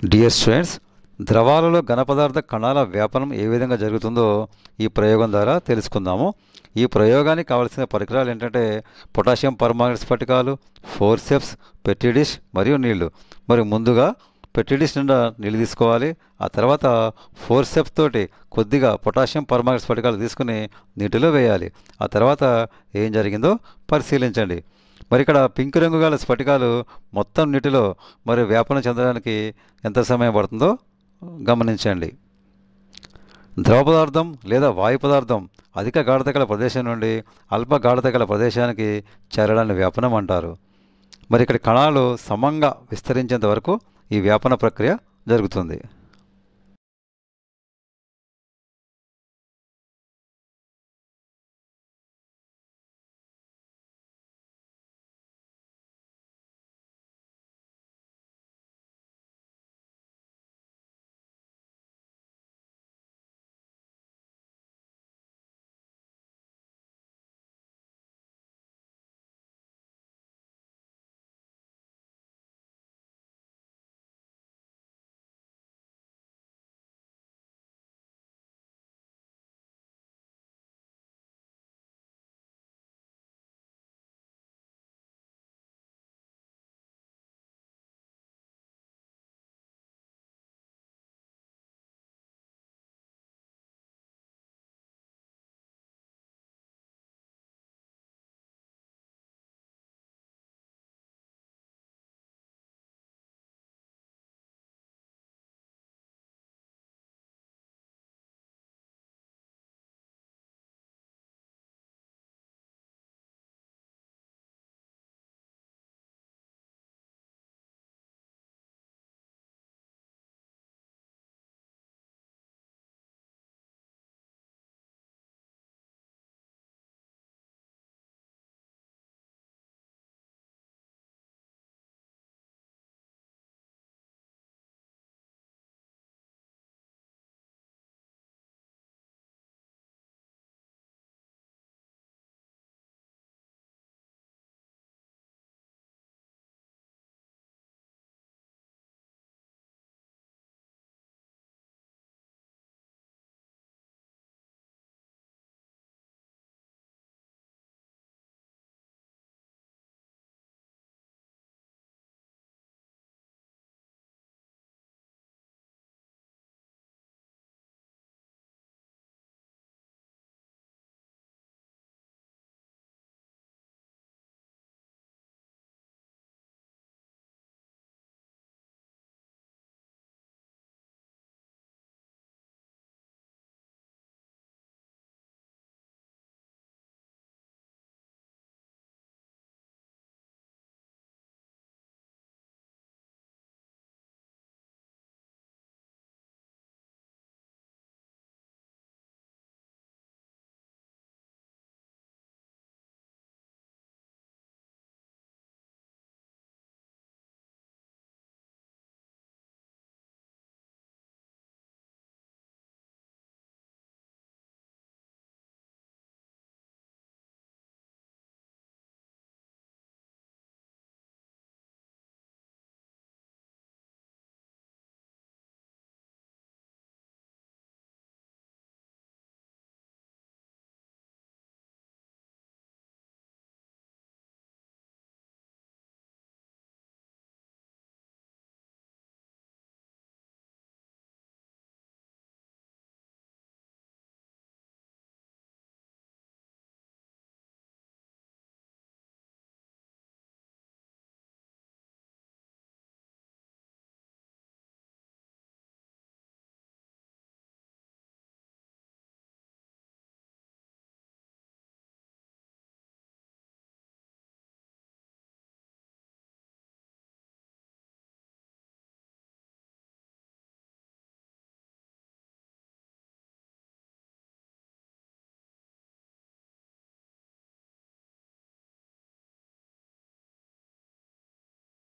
dear students ద్రవాలలో ఘన పదార్థ కణాల వ్యాపనం ఏ విధంగా జరుగుతుందో ఈ ప్రయోగం ద్వారా తెలుసుకుందాము ఈ ప్రయోగానికి కావలసిన పరికరాలు ఏంటంటే పొటాషియం పర్మాంగనేట్ స్ఫటికాలు ఫోర్సెప్స్ పెట్టిడిష్ మరియు నీళ్లు మరి ముందుగా పెట్టిడిష్ నిండా నీళ్ళు తీసుకోవాలి ఆ తర్వాత ఫోర్సెప్స్ తోటి కొద్దిగా పొటాషియం పర్మాంగనేట్ స్ఫటికాలు తీసుకుని నీటిలో వేయాలి ఆ తర్వాత ఏం జరిగిందో పరిశీలించండి మరి ఇక్కడ పింక్ రంగు గల స్ఫటికాలు మొత్తం నీటిలో మరి వ్యాపనం చెందడానికి ఎంత సమయం పడుతుందో గమనించండి ద్రవ పదార్థం లేదా వాయు పదార్థం అధిక గాఢత గల ప్రదేశం నుండి అల్ప గాఢత గల ప్రదేశానికి చేరడాన్ని వ్యాపనం అంటారు మరి ఇక్కడ కణాలు సమంగా విస్తరించేంత వరకు ఈ వ్యాపన ప్రక్రియ జరుగుతుంది